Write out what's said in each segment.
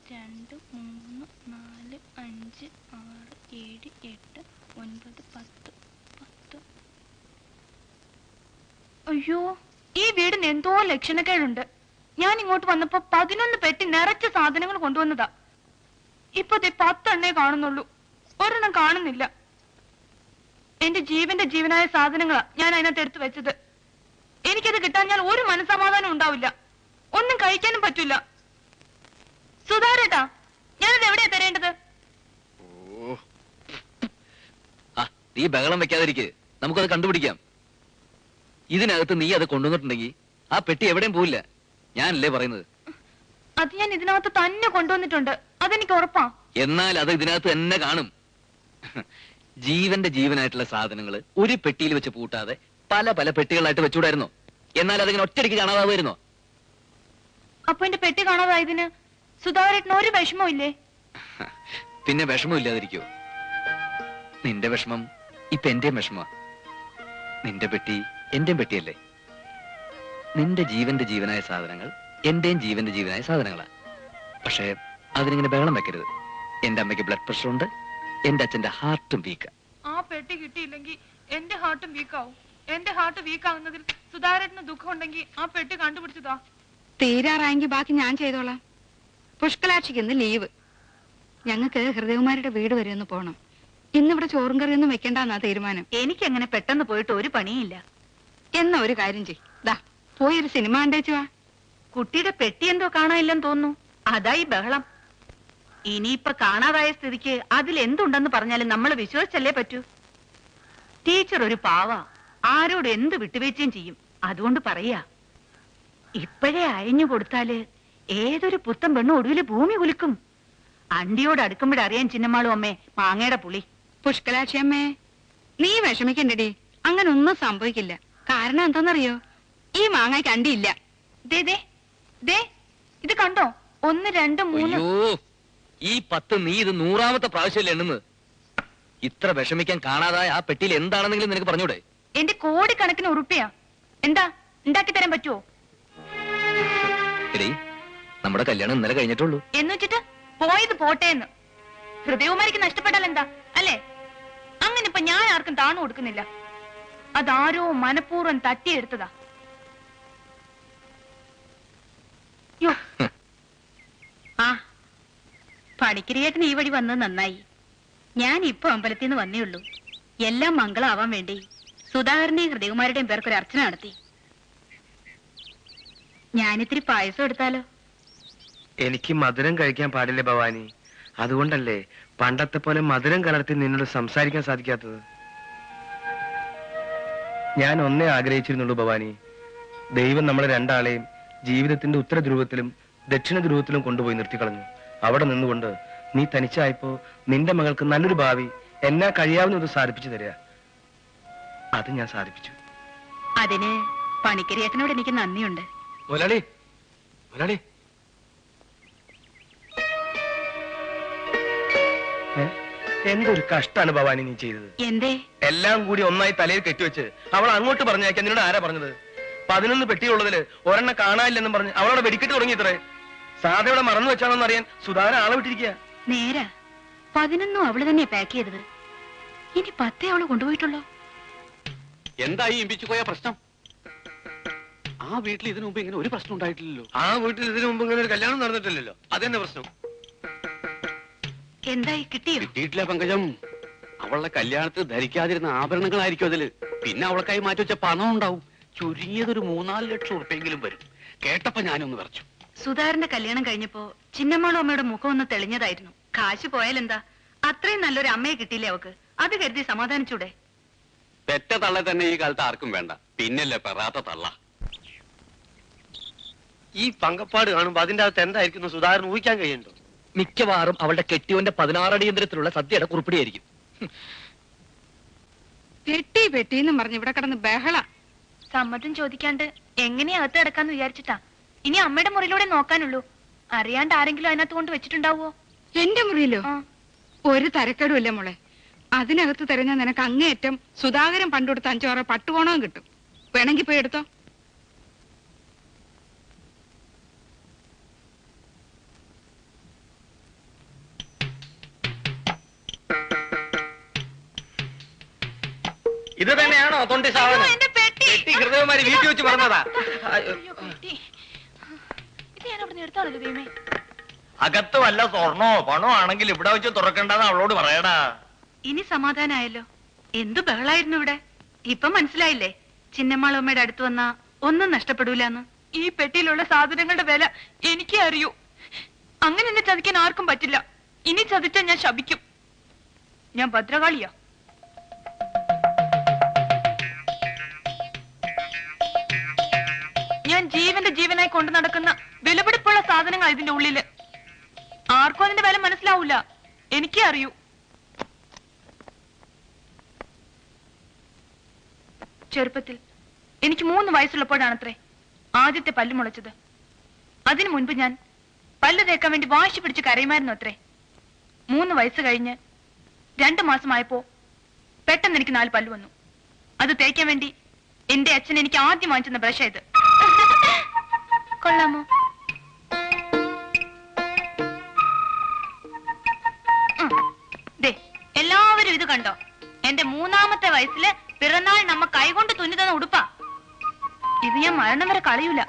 രണ്ട് മൂന്ന് നാല് അഞ്ച് ആറ് ഏഴ് എട്ട് ഒൻപത് പത്ത് പത്ത് അയ്യോ ഈ വീടിന് എന്തോ ലക്ഷണക്കേടുണ്ട് ഞാൻ ഇങ്ങോട്ട് വന്നപ്പോ പതിനൊന്ന് പെട്ടി നിറച്ച സാധനങ്ങൾ കൊണ്ടുവന്നതാ ഇപ്പൊ ദേ പത്തെണ്ണേ കാണുന്നുള്ളൂ ഒരെണ്ണം കാണുന്നില്ല എന്റെ ജീവന്റെ ജീവനായ സാധനങ്ങളാ ഞാൻ അതിനകത്ത് എടുത്തു വെച്ചത് എനിക്കത് കിട്ടാൻ ഞാൻ ഒരു മനസമാധാനം ഉണ്ടാവില്ല ഒന്നും കഴിക്കാനും പറ്റില്ല സുധാരേട്ടാ ഞാനത് എവിടെയാ തരേണ്ടത് ഓ ആ നീ ബഹളം വെക്കാതിരിക്കെ നമുക്കത് കണ്ടുപിടിക്കാം ഇതിനകത്ത് നീ അത് കൊണ്ടുവന്നിട്ടുണ്ടെങ്കിൽ ആ പെട്ടി എവിടെയും പോവില്ല ഞാനല്ലേ പറയുന്നത് അത് ഞാൻ ഇതിനകത്ത് തന്നെ കൊണ്ടുവന്നിട്ടുണ്ട് അതെനിക്ക് ഉറപ്പാ എന്നാൽ അത് ഇതിനകത്ത് തന്നെ കാണും ജീവന്റെ ജീവനായിട്ടുള്ള സാധനങ്ങൾ ഒരു പെട്ടിയിൽ വെച്ച് പൂട്ടാതെ പല പല പെട്ടികളായിട്ട് വെച്ചുകൂടായിരുന്നോ എന്നാൽ അതിങ്ങനെ ഒറ്റയടിക്ക് കാണാതാവുമായിരുന്നോ അപ്പൊ എന്റെ പെട്ടി കാണാതായതിന് സുധാകരേട്ടന് ഒരു വിഷമവും ഇല്ലേ പിന്നെ വിഷമമില്ലാതിരിക്കോ നിന്റെ വിഷമം ഇപ്പൊ എന്റെയും വിഷമ നിന്റെ പെട്ടി എന്റെയും പെട്ടിയല്ലേ നിന്റെ ജീവന്റെ ജീവനായ സാധനങ്ങൾ എന്റെയും ജീവന്റെ ജീവനായ സാധനങ്ങളാ പക്ഷേ അതിനിങ്ങനെ ബഹളം വെക്കരുത് എന്റെ അമ്മയ്ക്ക് ബ്ലഡ് പ്രഷർ ഉണ്ട് എന്റെ അച്ഛന്റെ ഹാർട്ടും വീക്ക് ആ പെട്ടി കിട്ടിയില്ലെങ്കിൽ എന്റെ ഹാർട്ടും വീക്കാവും എന്റെ ഹാർട്ട് വീക്കാവുന്നതിൽ സുധാകരേട്ടന് ദുഃഖം ഉണ്ടെങ്കിൽ ആ പെട്ടി കണ്ടുപിടിച്ചതാ തീരാറായെങ്കിൽ ബാക്കി ഞാൻ ചെയ്തോളാം പുഷ്കലാക്ഷിക്ക് ഇന്ന് ലീവ് ഞങ്ങൾക്ക് ഹൃദയകുമാരുടെ വീട് വരെ ഒന്ന് പോണം ഇന്നിവിടെ ചോറും കറിയൊന്നും വെക്കണ്ടെന്നാ തീരുമാനം എനിക്ക് അങ്ങനെ പെട്ടെന്ന് പോയിട്ട് ഒരു പണിയില്ല എന്നാ ഒരു കാര്യം ചെയ് ദാ പോയി ഒരു സിനിമ കണ്ടേച്ചു വാ കുട്ടിയുടെ പെട്ടി എന്തോ കാണാനില്ലെന്ന് തോന്നുന്നു അതായി ബഹളം ഇനിയിപ്പൊ കാണാതായ സ്ഥിതിക്ക് അതിൽ എന്തുണ്ടെന്ന് പറഞ്ഞാലും നമ്മൾ വിശ്വസിച്ചല്ലേ പറ്റൂ ടീച്ചർ ഒരു പാവ ആരോട് എന്ത് വിട്ടുവീഴ്ചയും ചെയ്യും അതുകൊണ്ട് പറയാ ഇപ്പോഴേ അയഞ്ഞു കൊടുത്താല് ഏതൊരു പുത്തൻ പെണ്ണും ഒടുവില് ഭൂമി കുലുക്കും അണ്ടിയോട് അടുക്കുമ്പോഴറിയാൻ ചിന്നമാളും അമ്മേ മാങ്ങയുടെ പുളി പുഷ്കലാക്ഷി അമ്മേ നീ വിഷമിക്കണ്ടടി അങ്ങനെ ഒന്നും സംഭവിക്കില്ല കാരണം എന്താണെന്നറിയോ ഈ മാങ്ങയ്ക്ക് അണ്ടിയില്ല ദേ ദേ ദേ ഇത് കണ്ടോ ഒന്ന് രണ്ട് മൂന്ന് അയ്യോ ഈ പത്ത് നീ ഇത് നൂറാമത്തെ പ്രാവശ്യമല്ലേ എണ്ണുന്നത് ഇത്ര വിഷമിക്കാൻ കാണാതായ ആ പെട്ടിയിൽ എന്താണെന്നെങ്കിലും നിനക്ക് പറഞ്ഞൂടെ എന്റെ കോടിക്കണക്കിന് ഉറുപ്പിയാ എന്താ ഉണ്ടാക്കി തരാൻ പറ്റുമോ എടീ നമ്മുടെ കല്യാണം ഇന്നലെ കഴിഞ്ഞിട്ടുള്ളൂ എന്ന് വെച്ചിട്ട് പോയത് പോട്ടെ എന്ന് ഹൃദയകുമാരിക്ക് നഷ്ടപ്പെട്ടാൽ എന്താ അല്ലേ അങ്ങനെ ഇപ്പൊ ഞാൻ ആർക്കും താണു കൊടുക്കുന്നില്ല അതാരോ മനഃപൂർവ്വം തട്ടിയെടുത്തതാ യോ ആ പണിക്കരിയേട്ടൻ ഈ വഴി വന്നത് നന്നായി ഞാൻ ഇപ്പൊ അമ്പലത്തിൽ നിന്ന് വന്നേ ഉള്ളൂ എല്ലാം മംഗളാവാൻ വേണ്ടി സുധാകരന്റെയും ഹൃദയകുമാരുടെയും പേർക്കൊരു അർച്ചന നടത്തി ഞാനിത്തിരി പായസം എടുത്താലോ എനിക്ക് മധുരം കഴിക്കാൻ പാടില്ല ഭവാനി അതുകൊണ്ടല്ലേ പണ്ടത്തെ പോലെ മധുരം കലർത്തി നിന്നോട് സംസാരിക്കാൻ സാധിക്കാത്തത് ഞാൻ ഒന്നേ ആഗ്രഹിച്ചിരുന്നുള്ളൂ ഭവാനി ദൈവം നമ്മളെ രണ്ടാളെയും ജീവിതത്തിന്റെ ഉത്തര ധ്രുവത്തിലും ദക്ഷിണ ധ്രുവത്തിലും കൊണ്ടുപോയി നിർത്തിക്കളഞ്ഞു അവിടെ നിന്നുകൊണ്ട് നീ തനിച്ചായപ്പോ നിന്റെ മകൾക്ക് നല്ലൊരു ഭാവി എന്നാ കഴിയാവുന്നത് സാധിപ്പിച്ചു തരിക അത് ഞാൻ സാധിപ്പിച്ചു അതിന് പണിക്കരിയേട്ടനോട് എനിക്ക് നന്ദിയുണ്ട് മുരളി മുരളി ഏ? എന്തൊരു കഷ്ടാണ് ഭവാനി നീ ചെയ്തത് എന്തേ എല്ലാം കൂടി ഒന്നായി തലയിൽ കെട്ടിവെച്ച് അവൾ അങ്ങോട്ട് പറഞ്ഞേക്കാൻ നിന്നോട് ആരാ പറഞ്ഞത് പതിനൊന്ന് പെട്ടിയുള്ളതില് ഒരെണ്ണം കാണാനില്ലെന്നും പറഞ്ഞ് അവളോട് വെടിക്കെട്ട് തുടങ്ങി ഇത്രേ സാധയുടെ മറന്നു വെച്ചാണെന്ന് അറിയാൻ സുധാകരൻ ആളെ വിട്ടിരിക്കുക നേരാ പതിനൊന്നും അവള് തന്നെ പാക്ക് ചെയ്തത് ഇനി പത്തേ അവള് കൊണ്ടുപോയിട്ടുള്ളോ എന്തായി ഇമ്പിച്ചു പോയ പ്രശ്നം ആ വീട്ടിൽ ഇതിനു മുമ്പ് ഇങ്ങനെ ഒരു പ്രശ്നം ഉണ്ടായിട്ടില്ലല്ലോ ആ വീട്ടിൽ ഇതിനു മുമ്പ് ഇങ്ങനെ ഒരു കല്യാണം നടന്നിട്ടില്ലല്ലോ അതെന്നെ പ്രശ്നം എന്തായി കിട്ടിയോ കിട്ടിയിട്ടില്ല പങ്കജം അവളുടെ കല്യാണത്തിൽ ധരിക്കാതിരുന്ന ആഭരണങ്ങളായിരിക്കും അതില് പിന്നെ അവൾക്കായി മാറ്റി വെച്ച പണം ഉണ്ടാവും ചുരുങ്ങിയതൊരു മൂന്നാല് ലക്ഷം ഉറുപ്പെങ്കിലും വരും കേട്ടപ്പോ ഞാനൊന്ന് വിറച്ചു സുധാകരന്റെ കല്യാണം കഴിഞ്ഞപ്പോ ചിന്നമ്മാളും അമ്മയുടെ മുഖം ഒന്ന് തെളിഞ്ഞതായിരുന്നു കാശ് പോയാലെന്താ അത്രയും നല്ലൊരു അമ്മയെ കിട്ടിയില്ലേ അവക്ക് അത് കരുതി സമാധാനിച്ചൂടെ പെറ്റ തള്ള തന്നെ ഈ കാലത്ത് ആർക്കും വേണ്ട പിന്നല്ലേ പെറാത്ത തള്ള ഈ പങ്കപ്പാട് കാണുമ്പോ അതിന്റെ അകത്ത് എന്തായിരിക്കും സുധാകരൻ ഊഹിക്കാൻ കഴിയണ്ടോ മിക്കവാറും അവളുടെ കെട്ടിയോന്റെ പതിനാറടി യന്ത്രത്തിലുള്ള സദ്യയുടെ കുറിപ്പിടിയായിരിക്കും പെട്ടി പെട്ടിന്നും പറഞ്ഞ് ഇവിടെ കിടന്ന് ബഹള സമ്മതം ചോദിക്കാണ്ട് എങ്ങനെയാ അകത്ത് കിടക്കാന്ന് വിചാരിച്ചിട്ടാ ഇനി അമ്മയുടെ മുറിയിലൂടെ നോക്കാനുള്ളൂ അറിയാണ്ട് ആരെങ്കിലും അതിനകത്ത് കൊണ്ട് വെച്ചിട്ടുണ്ടാവോ എന്റെ മുറിയിലോ ആ ഒരു തരക്കേടുമില്ല മോളെ അതിനകത്ത് തിരഞ്ഞ നിനക്ക് അങ്ങേയറ്റം സുധാകരൻ പണ്ടുകൊടുത്ത അഞ്ചോറ പട്ടുകോണവും കിട്ടും വേണമെങ്കിൽ പോയി എടുത്തോ ഇത് തന്നെയാണോ തൊണ്ടി അയ്യോ, സാധനം എന്റെ പെട്ടി പെട്ടി ഹൃദയമാരി വീട്ടിൽ വെച്ച് പറഞ്ഞതാ അയ്യോ പെട്ടി ഇത് ഞാൻ അവിടെ നിന്ന് എടുത്താണല്ലോ ദൈവമേ അകത്ത് വല്ല സ്വർണോ പണോ ആണെങ്കിൽ ഇവിടെ വെച്ച് തുറക്കണ്ടെന്ന് അവളോട് പറയടാ ഇനി സമാധാനായല്ലോ എന്തു ബഹളായിരുന്നു ഇവിടെ ഇപ്പൊ മനസ്സിലായില്ലേ ചിന്നമ്മാളമ്മയുടെ അടുത്ത് വന്നാ ഒന്നും നഷ്ടപ്പെടൂലെന്ന് ഈ പെട്ടിയിലുള്ള സാധനങ്ങളുടെ വില എനിക്കേ അറിയൂ അങ്ങനെ എന്നെ ചതിക്കാൻ ആർക്കും പറ്റില്ല ഇനി ചതിച്ചാൽ ഞാൻ ശപിക്കും ഞാൻ ഭദ്രകാളിയാ ഞാൻ ജീവന്റെ ജീവനായി കൊണ്ടു നടക്കുന്ന വിലപിടിപ്പുള്ള സാധനങ്ങൾ ഇതിന്റെ ഉള്ളില് ആർക്കും അതിന്റെ വില മനസ്സിലാവൂല എനിക്കേ അറിയൂ ചെറുപ്പത്തിൽ എനിക്ക് മൂന്ന് വയസ്സുള്ളപ്പോഴാണത്രേ ആദ്യത്തെ പല്ല് മുളച്ചത് അതിനു മുൻപ് ഞാൻ പല്ല് തേക്കാൻ വേണ്ടി വാശി പിടിച്ച് കരയുമായിരുന്നു അത്രേ മൂന്ന് വയസ്സ് കഴിഞ്ഞ് രണ്ടു മാസമായപ്പോ പെട്ടെന്ന് എനിക്ക് നാല് പല്ല് വന്നു അത് തേക്കാൻ വേണ്ടി എന്റെ അച്ഛൻ എനിക്ക് ആദ്യം വാങ്ങിച്ചെന്ന ബ്രഷ് ഇത് കൊള്ളാമോ ഉം. ദേ എല്ലാവരും ഇത് കണ്ടോ എന്റെ മൂന്നാമത്തെ വയസ്സില് പിറന്നാൾ നമ്മ കൈകൊണ്ട് തുന്നി തന്ന ഉടുപ്പാ ഇത് ഞാൻ മരണം വരെ കളയൂല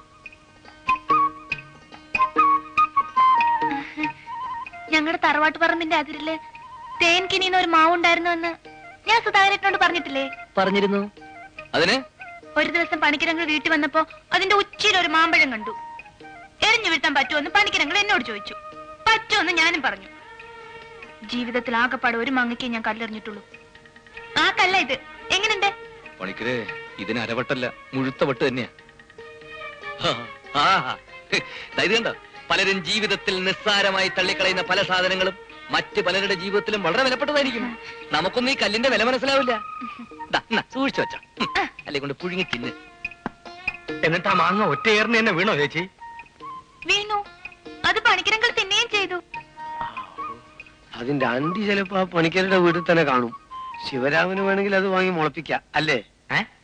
ഞങ്ങളുടെ തറവാട്ട് പറമ്പിന്റെ അതിരില് തേൻ കിനിന്ന് ഒരു മാവുണ്ടായിരുന്നു എന്ന് ഞാൻ സുധാകരനോട് പറഞ്ഞിട്ടില്ലേ പറഞ്ഞിരുന്നു അതിന് ഒരു ദിവസം പണിക്കിരങ്ങൾ വീട്ടിൽ വന്നപ്പോ അതിന്റെ ഉച്ചയിൽ ഒരു മാമ്പഴം കണ്ടു എറിഞ്ഞു വീഴ്ത്താൻ പറ്റുമെന്ന് പണിക്കിരങ്ങൾ എന്നോട് ചോദിച്ചു പറ്റുമെന്ന് ഞാനും പറഞ്ഞു ജീവിതത്തിൽ ആകെപ്പാടെ ഒരു മങ്ങയ്ക്കേ ഞാൻ കല്ലെറിഞ്ഞിട്ടുള്ളൂ ആ കല്ല ഇത് എങ്ങനെയുണ്ട് പണിക്കരെ ഇതിന് അരവട്ടല്ല മുഴുത്ത വട്ട് തന്നെയാ ആ, ആ, ദാ ഇത് കണ്ടോ പലരും ജീവിതത്തിൽ നിസ്സാരമായി തള്ളിക്കളയുന്ന പല സാധനങ്ങളും മറ്റ് പലരുടെ ജീവിതത്തിലും വളരെ വിലപ്പെട്ടതായിരിക്കും നമുക്കൊന്നും ഈ കല്ലിന്റെ വില മനസ്സിലാവില്ല ദാ, എന്നാ, സൂക്ഷിച്ചു വെച്ച അല്ലെ കൊണ്ട് പുഴുങ്ങി തിന്ന് എന്നിട്ട് ആ മാങ്ങ ഒറ്റയേറിന് തന്നെ വീണോ ചേച്ചി വീണു അത് പണിക്കിരങ്ങൾ തിന്നുകയും ചെയ്തു അതിന്റെ അണ്ടി ചിലപ്പോ ആ പണിക്കരുടെ വീട്ടിൽ തന്നെ കാണും ശിവരാമന് വേണമെങ്കിൽ അത് വാങ്ങി മുളപ്പിക്കാം അല്ലേ ഏ